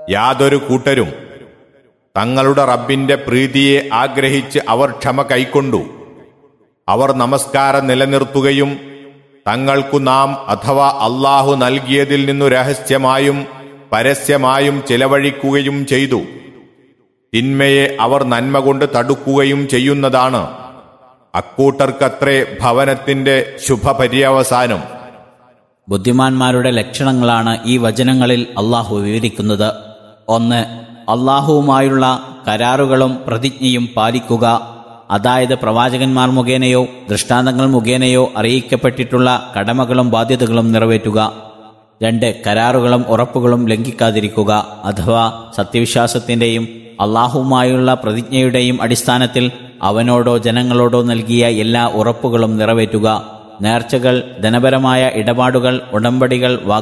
യാതൊരു കൂട്ടരും തങ്ങളുടെ റബ്ബിന്റെ പ്രീതിയെ ആഗ്രഹിച്ച് അവർ ക്ഷമ കൈക്കൊണ്ടു അവർ നമസ്കാരം നിലനിർത്തുകയും തങ്ങൾക്കു നാം അഥവാ അള്ളാഹു നൽകിയതിൽ നിന്നു രഹസ്യമായും പരസ്യമായും ചിലവഴിക്കുകയും ചെയ്തു തിന്മയെ അവർ നന്മ കൊണ്ട് തടുക്കുകയും ചെയ്യുന്നതാണ് അക്കൂട്ടർക്കത്രേ ഭവനത്തിന്റെ ശുഭപര്യവസാനം ബുദ്ധിമാന്മാരുടെ ലക്ഷണങ്ങളാണ് ഈ വചനങ്ങളിൽ അള്ളാഹു വിവരിക്കുന്നത് ഒന്ന് അള്ളാഹുവുമായുള്ള കരാറുകളും പ്രതിജ്ഞയും പാലിക്കുക അതായത് പ്രവാചകന്മാർ മുഖേനയോ ദൃഷ്ടാന്തങ്ങൾ മുഖേനയോ അറിയിക്കപ്പെട്ടിട്ടുള്ള കടമകളും ബാധ്യതകളും നിറവേറ്റുക രണ്ട് കരാറുകളും ഉറപ്പുകളും ലംഘിക്കാതിരിക്കുക അഥവാ സത്യവിശ്വാസത്തിന്റെയും അള്ളാഹുവുമായുള്ള പ്രതിജ്ഞയുടെയും അടിസ്ഥാനത്തിൽ അവനോടോ ജനങ്ങളോടോ നൽകിയ എല്ലാ ഉറപ്പുകളും നിറവേറ്റുക നേർച്ചകൾ ധനപരമായ ഇടപാടുകൾ ഉടമ്പടികൾ